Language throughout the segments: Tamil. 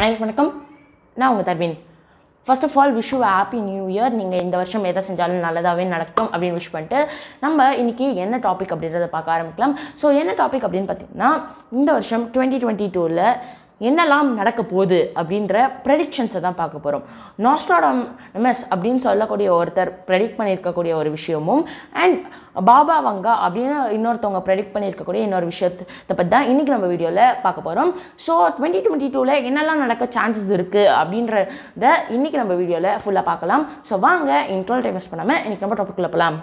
அனைவருக்கும் வணக்கம் நான் உங்கள் Darwin first of all wish happy new year நீங்கள் இந்த வருஷம் எதை செஞ்சாலும் நல்லதாகவே நடக்கும் அப்படின்னு விஷ் பண்ணிட்டு நம்ம இன்னைக்கு என்ன டாபிக் அப்படின்றத பார்க்க ஆரம்பிக்கலாம் ஸோ என்ன டாபிக் அப்படின்னு பார்த்தீங்கன்னா இந்த வருஷம் டுவெண்ட்டி டுவெண்ட்டி டூவில் என்னெல்லாம் நடக்க போகுது அப்படின்ற ப்ரெடிக்ஷன்ஸை தான் பார்க்க போகிறோம் நாஸ்ட்ராடமஸ் அப்படின்னு சொல்லக்கூடிய ஒருத்தர் ப்ரெடிக்ட் பண்ணியிருக்கக்கூடிய ஒரு விஷயமும் அண்ட் பாபா வங்கா அப்படின்னு இன்னொருத்தவங்க ப்ரெடிக்ட் பண்ணியிருக்கக்கூடிய இன்னொரு விஷயத்தை பற்றி தான் இன்றைக்கி நம்ம வீடியோவில் பார்க்க போகிறோம் ஸோ டுவெண்ட்டி டுவெண்ட்டி டூவில் என்னெல்லாம் நடக்க சான்சஸ் இருக்குது அப்படின்றத இன்றைக்கி நம்ம வீடியோவில் ஃபுல்லாக பார்க்கலாம் ஸோ வாங்க இன்ட்ரோல் டைம் வேஸ்ட் பண்ணாமல் இன்றைக்கி நம்ம டாபிக்குள்ளே போகலாம்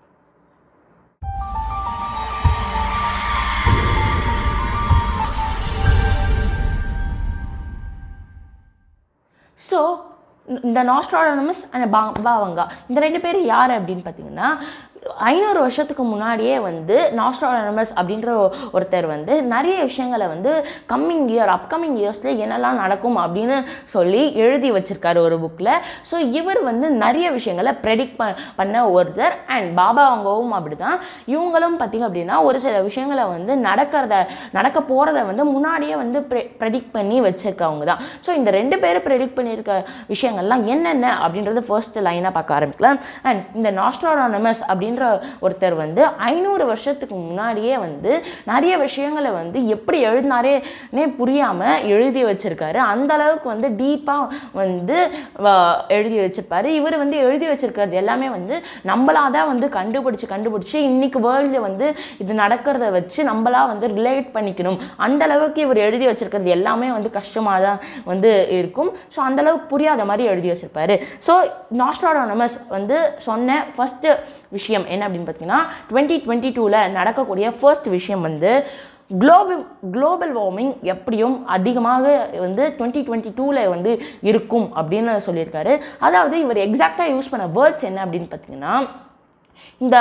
ஸோ இந்த நாஸ்ட்ராடனமஸ் அண்ட் பா பாவங்கா இந்த ரெண்டு பேர் யார் அப்படின்னு பார்த்தீங்கன்னா ஐநூறு வருஷத்துக்கு முன்னாடியே வந்து நாஸ்ட்ராடனமஸ் அப்படின்ற ஒருத்தர் வந்து நிறைய விஷயங்களை வந்து கம்மிங் இயர் அப்கமிங் இயர்ஸில் என்னெல்லாம் நடக்கும் அப்படின்னு சொல்லி எழுதி வச்சிருக்காரு ஒரு புக்கில் ஸோ இவர் வந்து நிறைய விஷயங்களை ப்ரெடிக்ட் ப பண்ண ஒருத்தர் அண்ட் பாபா வங்கவும் அப்படி தான் இவங்களும் பார்த்திங்க அப்படின்னா ஒரு சில விஷயங்களை வந்து நடக்கிறத நடக்க போகிறத வந்து முன்னாடியே வந்து ப்ரெ ப்ரெடிக்ட் பண்ணி வச்சுருக்கவங்க தான் ஸோ இந்த ரெண்டு பேரும் ப்ரெடிக்ட் பண்ணியிருக்க விஷயங்கள்லாம் என்னென்ன அப்படின்றது ஃபர்ஸ்ட் லைனாக பார்க்க ஆரம்பிக்கலாம் அண்ட் இந்த நாஸ்ட்ராடானமஸ் அப்படின்ற ஒருத்தர் வந்து ஐநூறு வருஷத்துக்கு முன்னாடியே வந்து நிறைய விஷயங்களை வந்து எப்படி எழுதினாரேனே புரியாமல் எழுதி வச்சிருக்காரு அந்த அளவுக்கு வந்து டீப்பாக வந்து வ- எழுதி வச்சிருப்பாரு இவர் வந்து எழுதி வச்சிருக்கிறது எல்லாமே வந்து நம்மளா தான் வந்து கண்டுபிடிச்சு கண்டுபிடிச்சு இன்னைக்கு வேர்ல்டில் வந்து இது நடக்கிறத வச்சு நம்மளா வந்து ரிலேட் பண்ணிக்கணும் அந்த அளவுக்கு இவர் எழுதி வச்சிருக்கிறது எல்லாமே வந்து கஷ்டமாக தான் வந்து இருக்கும் ஸோ அந்த அளவுக்கு புரியாத மாதிரி எழுதி வச்சிருப்பாரு ஸோ நாஸ்ட்ராடானமஸ் வந்து சொன்ன ஃபர்ஸ்ட் விஷயம் என்ன அப்படின்னு பார்த்தீங்கன்னா டுவெண்ட்டி டுவெண்ட்டி டூவில் நடக்கக்கூடிய ஃபர்ஸ்ட் விஷயம் வந்து குளோபல் குளோபல் வார்மிங் எப்படியும் அதிகமாக வந்து டுவெண்ட்டி டுவெண்ட்டி டூவில் வந்து இருக்கும் அப்படின்னு சொல்லியிருக்காரு அதாவது இவர் எக்ஸாக்டாக யூஸ் பண்ண வேர்ட்ஸ் என்ன அப்படின்னு பார்த்தீங்கன்னா இந்த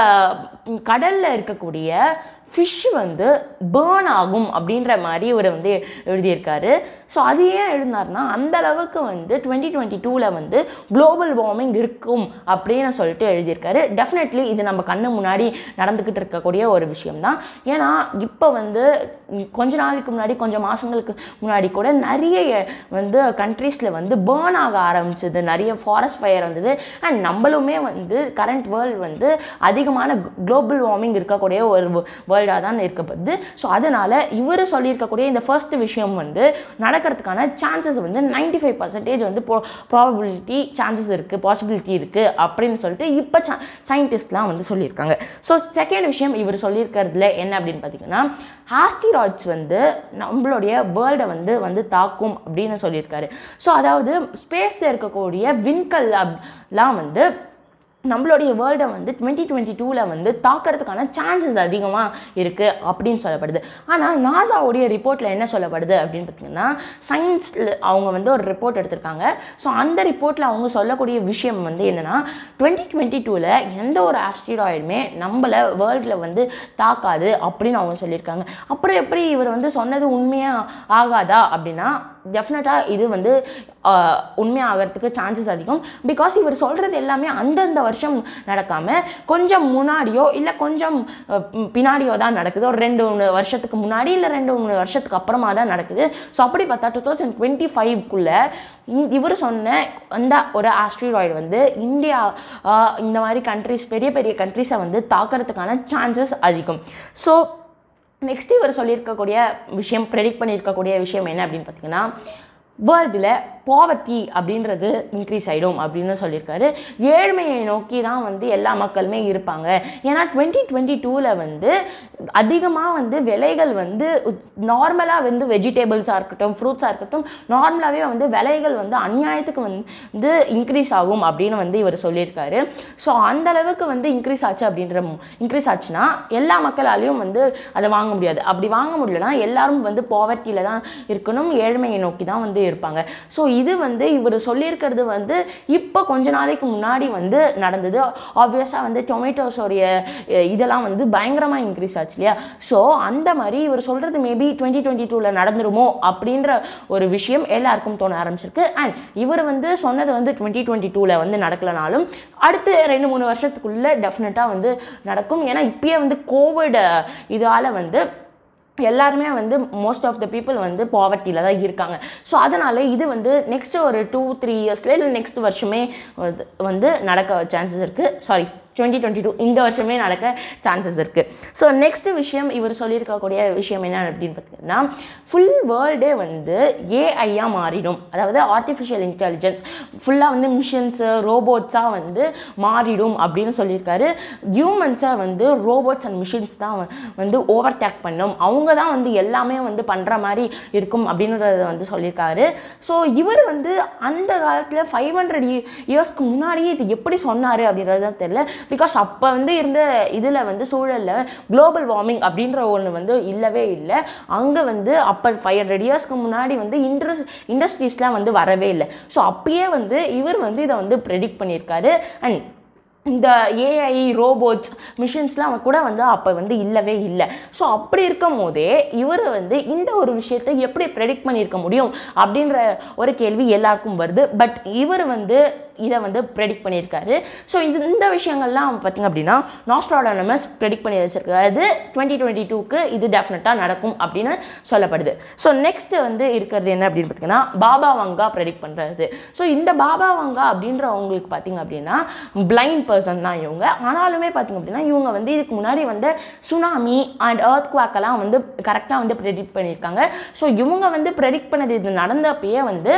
கடலில் இருக்கக்கூடிய ஃபிஷ் வந்து பேர்ன் ஆகும் அப்படின்ற மாதிரி இவர் வந்து எழுதியிருக்காரு ஸோ அது ஏன் எழுதினார்னா அந்த அளவுக்கு வந்து டுவெண்ட்டி டுவெண்ட்டி டூவில் வந்து குளோபல் வார்மிங் இருக்கும் அப்படின்னு சொல்லிட்டு எழுதியிருக்காரு டெஃபினெட்லி இது நம்ம கண்ணு முன்னாடி நடந்துக்கிட்டு இருக்கக்கூடிய ஒரு விஷயம்தான் ஏன்னா இப்போ வந்து ம், கொஞ்ச நாளுக்கு முன்னாடி கொஞ்சம் மாதங்களுக்கு முன்னாடி கூட நிறைய வந்து கண்ட்ரீஸில் வந்து பேர்ன் ஆக ஆரம்பிச்சது நிறைய ஃபாரஸ்ட் ஃபயர் வந்தது அண்ட் நம்மளுமே வந்து கரண்ட் வேர்ல்டு வந்து அதிகமான குளோபல் வார்மிங் இருக்கக்கூடிய ஒரு வேர்ல்டாக தான் இருக்கப்படுது ஸோ அதனால் இவர் சொல்லியிருக்கக்கூடிய இந்த ஃபர்ஸ்ட் விஷயம் வந்து நடக்கிறதுக்கான சான்சஸ் வந்து 95% ஃபைவ் பர்சன்டேஜ் வந்து ப்ராபபிலிட்டி சான்சஸ் இருக்குது பாசிபிலிட்டி இருக்குது அப்படின்னு சொல்லிட்டு இப்போ சயின்டிஸ்ட்லாம் வந்து சொல்லியிருக்காங்க ஸோ செகண்ட் விஷயம் இவர் சொல்லியிருக்கிறதுல என்ன அப்படின்னு பார்த்தீங்கன்னா ஆஸ்டிராய்ட்ஸ் வந்து நம்மளுடைய வேர்ல்டை வந்து வந்து தாக்கும் அப்படின்னு சொல்லியிருக்காரு ஸோ அதாவது ஸ்பேஸில் இருக்கக்கூடிய விண்கல் அப்லாம் வந்து நம்மளுடைய வேர்ல்டை வந்து டுவெண்ட்டி டுவெண்ட்டி டூவில் வந்து தாக்கிறதுக்கான சான்சஸ் அதிகமாக இருக்குது அப்படின்னு சொல்லப்படுது ஆனால் நாசாவுடைய ரிப்போர்ட்டில் என்ன சொல்லப்படுது அப்படின்னு பார்த்தீங்கன்னா சயின்ஸில் அவங்க வந்து ஒரு ரிப்போர்ட் எடுத்திருக்காங்க ஸோ அந்த ரிப்போர்ட்டில் அவங்க சொல்லக்கூடிய விஷயம் வந்து என்னென்னா டுவெண்ட்டி டுவெண்ட்டி டூவில் எந்த ஒரு ஆஸ்ட்ராய்டுமே நம்மளை வேர்ல்டில் வந்து தாக்காது அப்படின்னு அவங்க சொல்லியிருக்காங்க அப்புறம் எப்படி இவர் வந்து சொன்னது உண்மையாக ஆகாதா அப்படின்னா டெஃபினட்டாக இது வந்து ஆஹ், உண்மையாகிறதுக்கு சான்சஸ் அதிகம் பிகாஸ் இவர் சொல்கிறது எல்லாமே அந்தந்த வருஷம் நடக்காமல் கொஞ்சம் முன்னாடியோ இல்லை கொஞ்சம் அஹ், ம், பின்னாடியோ தான் நடக்குது ஒரு ரெண்டு மூணு வருஷத்துக்கு முன்னாடி இல்லை ரெண்டு மூணு வருஷத்துக்கு அப்புறமா தான் நடக்குது ஸோ அப்படி பார்த்தா டூ தௌசண்ட் டுவெண்ட்டி ஃபைவ்க்குள்ளே இவர் சொன்ன அந்த ஒரு ஆஸ்ட்ராய்டு வந்து இந்தியா ஆஹ், இந்த மாதிரி கண்ட்ரிஸ் பெரிய பெரிய கண்ட்ரிஸை வந்து தாக்கிறதுக்கான சான்சஸ் அதிகம் ஸோ நெக்ஸ்ட் இவர் சொல்லியிருக்கக்கூடிய விஷயம் ப்ரெடிக்ட் பண்ணியிருக்கக்கூடிய விஷயம் என்ன அப்படின்னு பார்த்தீங்கன்னா வேர்ல்டில் பாவர்ட்டி அப்படின்றது இன்க்ரீஸ் ஆகிடும் அப்படின்னு சொல்லியிருக்காரு ஏழ்மையை நோக்கி தான் வந்து எல்லா மக்களுமே இருப்பாங்க ஏன்னா டுவெண்ட்டி டுவெண்ட்டி டூவில் வந்து அதிகமாக வந்து விலைகள் வந்து நார்மலாக வந்து வெஜிடபிள்ஸாக இருக்கட்டும் ஃப்ரூட்ஸாக இருக்கட்டும் நார்மலாகவே வந்து விலைகள் வந்து அநியாயத்துக்கு வந்து இன்க்ரீஸ் ஆகும் அப்படின்னு வந்து இவர் சொல்லியிருக்காரு ஸோ அந்த அளவுக்கு வந்து இன்க்ரீஸ் ஆச்சு அப்படின்ற இன்க்ரீஸ் ஆச்சுன்னா எல்லா மக்களாலையும் வந்து அதை வாங்க முடியாது அப்படி வாங்க முடியலனா எல்லாரும் வந்து பாவர்ட்டியில் தான் இருக்கணும் ஏழ்மையை நோக்கி தான் வந்து இருப்பாங்க ஸோ இது வந்து இவர் சொல்லியிருக்கிறது வந்து இப்போ கொஞ்ச நாளைக்கு முன்னாடி வந்து நடந்தது ஆப்வியஸாக வந்து டொமேட்டோஸோடைய அஹ், இதெல்லாம் வந்து பயங்கரமாக இன்க்ரீஸ் ஆச்சு இல்லையா ஸோ அந்த மாதிரி இவர் சொல்கிறது மேபி டுவெண்ட்டி டுவெண்ட்டி டூவில் நடந்துருமோ அப்படின்ற ஒரு விஷயம் எல்லாருக்கும் தோண ஆரம்பிச்சிருக்கு அண்ட் இவர் வந்து சொன்னது வந்து டுவெண்ட்டி டுவெண்ட்டி டூவில் வந்து நடக்கலனாலும் அடுத்து ரெண்டு மூணு வருஷத்துக்குள்ளே டெஃபினட்டாக வந்து நடக்கும் ஏன்னா இப்பயே வந்து கோவிட் இதால் வந்து எல்லாருமே வந்து மோஸ்ட் ஆஃப் த பீப்புள் வந்து பாவர்ட்டியில் தான் இருக்காங்க ஸோ அதனால் இது வந்து நெக்ஸ்ட் ஒரு டூ த்ரீ இயர்ஸில் இல்லை நெக்ஸ்ட் வருஷமே வந்து- வந்து நடக்க சான்சஸ் இருக்குது சாரி டுவெண்ட்டி டுவெண்ட்டி டூ இந்த வருஷமே நடக்க சான்சஸ் இருக்குது ஸோ நெக்ஸ்ட் விஷயம் இவர் சொல்லியிருக்கக்கூடிய விஷயம் என்ன அப்படின்னு பார்த்தீங்கன்னா ஃபுல் வேர்ல்டே வந்து ஏஐயாக மாறிடும் அதாவது ஆர்டிஃபிஷியல் இன்டெலிஜென்ஸ் ஃபுல்லாக வந்து மிஷின்ஸு ரோபோட்ஸாக வந்து மாறிடும் அப்படின்னு சொல்லியிருக்காரு ஹியூமன்ஸை வந்து ரோபோட்ஸ் அண்ட் மிஷின்ஸ் தான் வ- வந்து ஓவர் டேக் பண்ணும் அவங்க தான் வந்து எல்லாமே வந்து பண்ணுற மாதிரி இருக்கும் அப்படின்றத வந்து சொல்லியிருக்காரு ஸோ இவர் வந்து அந்த காலத்தில் ஃபைவ் ஹண்ட்ரட் இயர்ஸ்க்கு முன்னாடியே இது எப்படி சொன்னார் அப்படின்றது தான் தெரியல பிகாஸ் அப்போ வந்து இருந்த இதில் வந்து சூழலில் குளோபல் வார்மிங் அப்படின்ற ஒன்று வந்து இல்லவே இல்லை அங்கே வந்து அப்போ ஃபைவ் ஹண்ட்ரட் இயர்ஸ்க்கு முன்னாடி வந்து இண்டஸ் இண்டஸ்ட்ரீஸ்லாம் வந்து வரவே இல்லை ஸோ அப்பயே வந்து இவர் வந்து இதை வந்து ப்ரெடிக்ட் பண்ணியிருக்காரு அண்ட் இந்த ஏஐ ரோபோட்ஸ் மிஷின்ஸ்லாம் கூட வந்து அப்போ வந்து இல்லவே இல்லை ஸோ அப்படி இருக்கும் போதே இவர் வந்து இந்த ஒரு விஷயத்தை எப்படி ப்ரெடிக்ட் பண்ணியிருக்க முடியும் அப்படின்ற ஒரு கேள்வி எல்லாருக்கும் வருது பட் இவர் வந்து இதை வந்து ப்ரெடிக்ட் பண்ணியிருக்காரு ஸோ இது இந்த விஷயங்கள்லாம் பார்த்திங்க அப்படின்னா நாஸ்ட்ராடானமஸ் ப்ரெடிக்ட் பண்ணி வச்சிருக்காரு டுவெண்ட்டி டுவெண்ட்டி டூக்கு இது டெஃபினட்டாக நடக்கும் அப்படின்னு சொல்லப்படுது ஸோ நெக்ஸ்ட் வந்து இருக்கிறது என்ன அப்படின்னு பார்த்தீங்கன்னா பாபா வங்கா ப்ரெடிக்ட் பண்ணுறது ஸோ இந்த பாபா வங்கா அப்படின்றவங்களுக்கு பார்த்தீங்க அப்படின்னா பிளைண்ட் பர்சன் தான் இவங்க ஆனாலுமே பார்த்தீங்க அப்படின்னா இவங்க வந்து இதுக்கு முன்னாடி வந்து சுனாமி அண்ட் earthquake குவாக்கெல்லாம் வந்து கரெக்டாக வந்து ப்ரெடிக்ட் பண்ணியிருக்காங்க ஸோ இவங்க வந்து ப்ரெடிக்ட் பண்ணது இது நடந்தப்பயே வந்து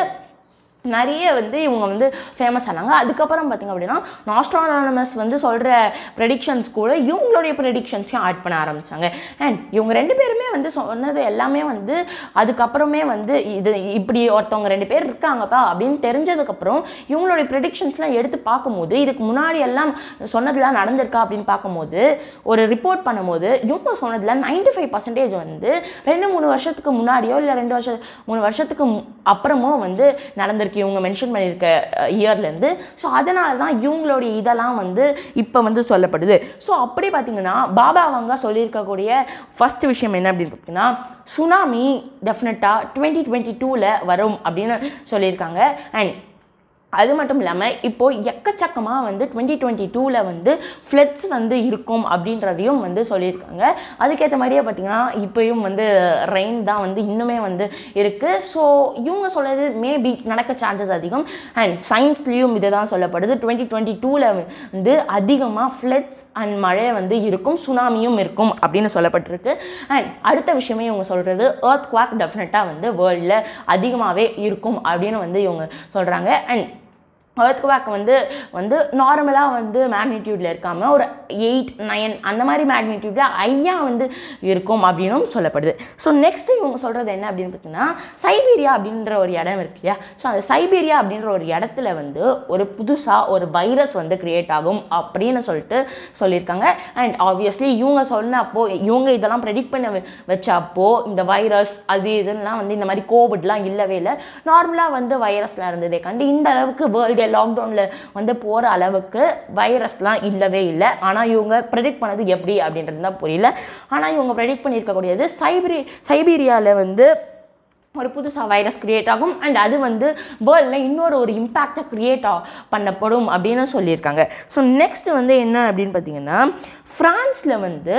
நிறைய வந்து இவங்க வந்து ஃபேமஸ் ஆனாங்க அதுக்கப்புறம் பார்த்திங்க அப்படின்னா நாஸ்ட்ரானமஸ் வந்து சொல்கிற ப்ரெடிக்ஷன்ஸ் கூட இவங்களுடைய ப்ரெடிக்ஷன்ஸையும் ஆட் பண்ண ஆரம்பித்தாங்க அண்ட் இவங்க ரெண்டு பேருமே வந்து சொன்னது எல்லாமே வந்து அதுக்கப்புறமே வந்து இது இப்படி ஒருத்தவங்க ரெண்டு பேர் இருக்காங்கப்பா அப்படின்னு தெரிஞ்சதுக்கப்புறம் இவங்களுடைய ப்ரெடிக்ஷன்ஸ்லாம் எடுத்து பார்க்கும்போது இதுக்கு முன்னாடி எல்லாம் சொன்னதெல்லாம் நடந்திருக்கா அப்படின்னு பார்க்கும்போது ஒரு ரிப்போர்ட் பண்ணும்போது இவங்க சொன்னதில் 95% ஃபைவ் பர்சன்டேஜ் வந்து ரெண்டு மூணு வருஷத்துக்கு முன்னாடியோ இல்லை ரெண்டு வருஷம் மூணு வருஷத்துக்கு மு- அப்புறமோ வந்து நடந்திருக்கு இவங்க மென்ஷன் பண்ணியிருக்க இயர்லேருந்து ஸோ அதனால தான் இவங்களுடைய இதெல்லாம் வந்து இப்போ வந்து சொல்லப்படுது ஸோ அப்படி பார்த்தீங்கன்னா பாபா அவங்க சொல்லியிருக்கக்கூடிய ஃபர்ஸ்ட் விஷயம் என்ன அப்படின்னு பார்த்தீங்கன்னா சுனாமி டெஃபினட்டாக டுவெண்ட்டி டுவெண்ட்டி டூவில் வரும் அப்படின்னு சொல்லியிருக்காங்க அண்ட் அது மட்டும் இல்லாமல் இப்போது எக்கச்சக்கமாக வந்து டுவெண்ட்டி டுவெண்ட்டி டூவில் வந்து ஃப்ளட்ஸ் வந்து இருக்கும் அப்படின்றதையும் வந்து சொல்லியிருக்காங்க அதுக்கேற்ற மாதிரியே பார்த்திங்கன்னா இப்போயும் வந்து ரெயின் தான் வந்து இன்னுமே வந்து இருக்குது ஸோ இவங்க சொல்கிறது மேபி நடக்க சான்சஸ் அதிகம் அண்ட் சயின்ஸ்லேயும் இதை தான் சொல்லப்படுது டுவெண்ட்டி டுவெண்ட்டி டூவில் வந்து அதிகமாக ஃப்ளட்ஸ் அண்ட் மழை வந்து இருக்கும் சுனாமியும் இருக்கும் அப்படின்னு சொல்லப்பட்டிருக்கு அண்ட் அடுத்த விஷயமே இவங்க சொல்கிறது earthquake குவாக் டெஃபினட்டாக வந்து வேர்ல்டில் அதிகமாகவே இருக்கும் அப்படின்னு வந்து இவங்க சொல்கிறாங்க அண்ட் earthquake வந்து வந்து நார்மலாக வந்து மேக்னிடியூடில் இருக்காமல் ஒரு எயிட் நைன் அந்த மாதிரி மேக்னிடியூடில் ஐயா வந்து இருக்கும் அப்படின்னும் சொல்லப்படுது ஸோ நெக்ஸ்ட் இவங்க சொல்கிறது என்ன அப்படின்னு பார்த்தீங்கன்னா சைபீரியா அப்படின்ற ஒரு இடம் இருக்கு இல்லையா ஸோ அந்த சைபீரியா அப்படின்ற ஒரு இடத்துல வந்து ஒரு புதுசாக ஒரு வைரஸ் வந்து கிரியேட் ஆகும் அப்படின்னு சொல்லிட்டு சொல்லியிருக்காங்க அண்ட் ஆப்வியஸ்லி இவங்க சொன்னப்போ இவங்க இதெல்லாம் ப்ரெடிக்ட் பண்ண வ- வச்சப்போ இந்த வைரஸ் அது இதெல்லாம் வந்து இந்த மாதிரி கோவிட்லாம் இல்லவே இல்லை நார்மலாக வந்து வைரஸ்லாம் இருந்ததே கண்டு இந்த அளவுக்கு வேர்ல்டு லாக்டவுனில் வந்து போகிற அளவுக்கு வைரஸ்லாம் இல்லவே இல்லை ஆனால் இவங்க ப்ரெடிக்ட் பண்ணது எப்படி அப்படின்றது தான் புரியல ஆனால் இவங்க ப்ரெடிக்ட் பண்ணியிருக்கக்கூடியது சைபரி சைபீரியாவில் வந்து ஒரு புதுசாக வைரஸ் கிரியேட் ஆகும் அண்ட் அது வந்து வேர்ல்டில் இன்னொரு ஒரு இம்பேக்டை கிரியேட் பண்ணப்படும் அப்படின்னு சொல்லியிருக்காங்க ஸோ நெக்ஸ்ட் வந்து என்ன அப்படின்னு பார்த்தீங்கன்னா ஃப்ரான்ஸில் வந்து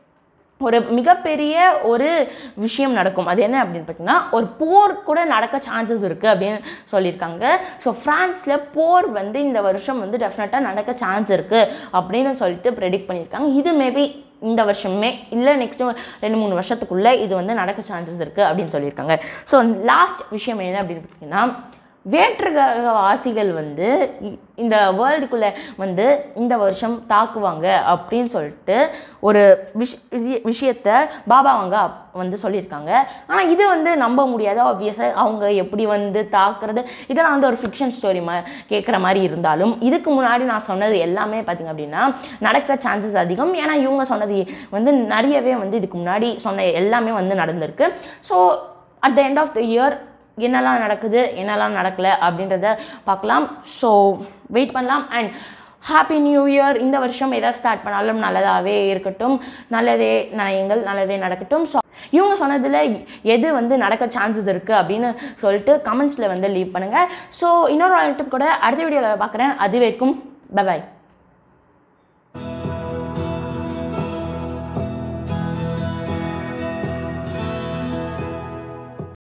ஒரு மிகப்பெரிய ஒரு விஷயம் நடக்கும் அது என்ன அப்படின்னு பார்த்தீங்கன்னா ஒரு போர் கூட நடக்க சான்சஸ் இருக்குது அப்படின்னு சொல்லியிருக்காங்க ஸோ ஃப்ரான்ஸில் போர் வந்து இந்த வருஷம் வந்து டெஃபினட்டாக நடக்க சான்ஸ் இருக்குது அப்படின்னு சொல்லிட்டு ப்ரெடிக்ட் பண்ணியிருக்காங்க இது மேபி இந்த வருஷமே இல்லை நெக்ஸ்ட் ரெண்டு மூணு வருஷத்துக்குள்ளே இது வந்து நடக்க சான்சஸ் இருக்குது அப்படின்னு சொல்லியிருக்காங்க ஸோ லாஸ்ட் விஷயம் என்ன அப்படின்னு பார்த்தீங்கன்னா வேற்றுகிரக வாசிகள் வந்து இ- இந்த வேர்ல்டுக்குள்ளே வந்து இந்த வருஷம் தாக்குவாங்க அப்படின்னு சொல்லிட்டு ஒரு விஷ விஷய- விஷயத்த பாபா அவங்க அப்- வந்து சொல்லியிருக்காங்க ஆனால் இது வந்து நம்ப முடியாது ஆப்வியஸாக அவங்க எப்படி வந்து தாக்குறது இதெல்லாம் வந்து ஒரு ஃபிக்ஷன் ஸ்டோரி மா கேட்குற மாதிரி இருந்தாலும் இதுக்கு முன்னாடி நான் சொன்னது எல்லாமே பார்த்திங்க அப்படின்னா நடக்க சான்சஸ் அதிகம் ஏன்னா இவங்க சொன்னது வந்து நிறையவே வந்து இதுக்கு முன்னாடி சொன்ன எல்லாமே வந்து நடந்திருக்கு so at the end of the year என்னெல்லாம் நடக்குது என்னெல்லாம் நடக்கலை அப்படின்றத பார்க்கலாம் ஸோ வெயிட் பண்ணலாம் அண்ட் ஹாப்பி நியூ இயர் இந்த வருஷம் எதை ஸ்டார்ட் பண்ணாலும் நல்லதாகவே இருக்கட்டும் நல்லதே நினையுங்கள் நல்லதே நடக்கட்டும் ஸோ இவங்க சொன்னதில் எது வந்து நடக்க சான்சஸ் இருக்குது அப்படின்னு சொல்லிட்டு கமெண்ட்ஸில் வந்து லீவ் பண்ணுங்கள் ஸோ இன்னொரு டிப் கூட அடுத்த வீடியோவில் பார்க்குறேன் அது வரைக்கும் பை